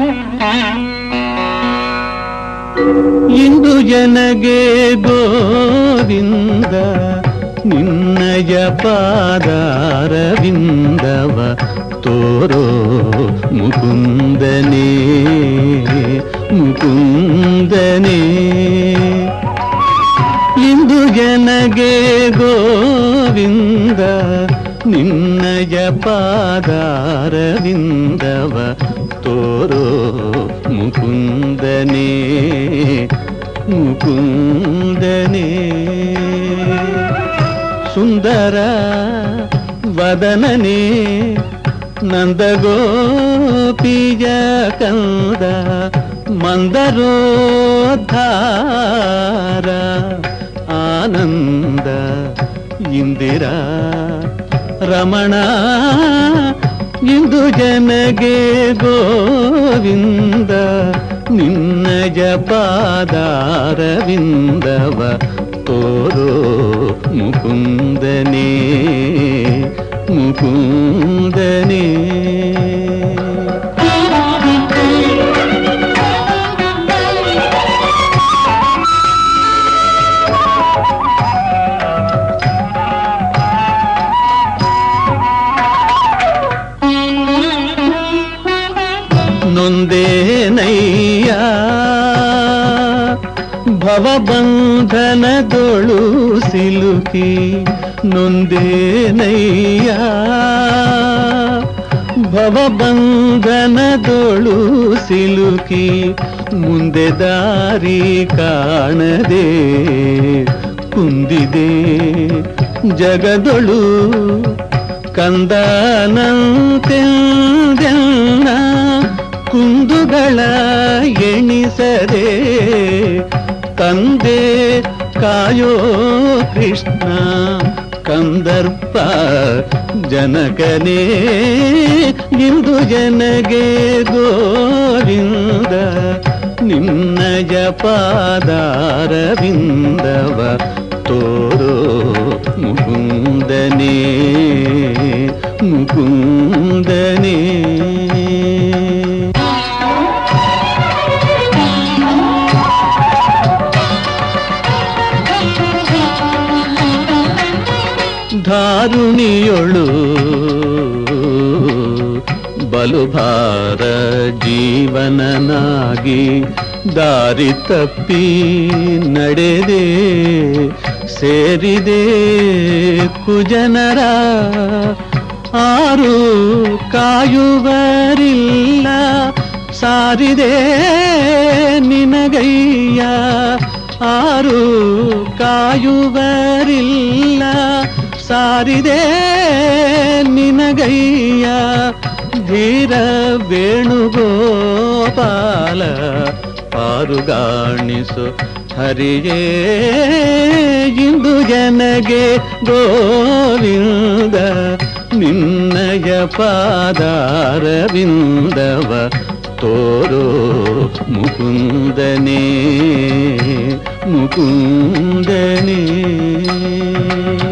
ಇಂದು ಜನಗೆ ಗೋವಿಂದ ನಿನ್ನಯ ಪಾದಾರವಿಂದವ ತೋರೋ ಮುಕುಂದನೇ ಮುಕುಂದನೇ ಇಂದು ಜನಗೆ ಗೋವಿಂದ ನಿನ್ನಯ ಪಾದಾರವಿಂದವ ತೋರೋ ಮುಕುಂದನೇ ಮುಕುಂದನೇ ಸುಂದರ ವದನನೇ ನಂದಗೋಪಿಯ ಕಂದ ಮಂದರೋದ್ಧಾರ ಆನಂದ ಇಂದಿರಾ ರಮಣ ಇಂದು ಜನಗೆ ಗೋವಿಂದ ನಿನ್ನಜ ಪಾದಾರವಿಂದವ ತೋರೋ ಮುಕುಂದನೇ ಮುಕುಂದನೇ ನೊಂದೇನಯ್ಯ ಭವಬಂಧನದೊಳು ಸಿಲುಕಿ ನೊಂದೇನಯ್ಯ ಭವಬಂಧನದೊಳು ಸಿಲುಕಿ ಮುಂದೆ ದಾರಿ ಕಾಣದೆ ಕುಂದಿದೆ ಜಗದೊಳು ಕಂದನಂತೆಂದೆಲ್ಲ ಕುಂದುಗಳ ಎಣಿಸದೆ ತಂದೆ ಕಾಯೋ ಕೃಷ್ಣ ಕಂದರ್ಪ ಜನಕನೇ ಇಂದು ಜನಗೆ ಗೋವಿಂದ ನಿನ್ನಯ ಪಾದಾರವಿಂದವ ತೋರೋ ಮುಕುಂದನೇ ಮುಕುಂದನೇ ಧಾರುಣಿಯೊಳು ಬಲುಭಾರ ಜೀವನನಾಗಿ ದಾರಿ ತಪ್ಪಿ ನಡೆದೆ ಸೇರಿದೆ ಕುಜನರ ಆರು ಕಾಯುವರಿಲ್ಲ ಸಾರಿದೆ ನಿನಗಯ್ಯ ಆರು ಕಾಯುವರಿಲ್ಲ ಸಾರಿದೆ ನಿನಗಯ್ಯ ಧೀರ ವೇಣುಗೋಪಾಲ ಪಾರುಗಾಣಿಸು ಹರಿಯೇ ಇಂದು ಜನಗೆ ಗೋವಿಂದ ನಿನ್ನಯ ಪಾದಾರವಿಂದವ ತೋರೋ ಮುಕುಂದನೇ ಮುಕುಂದನೇ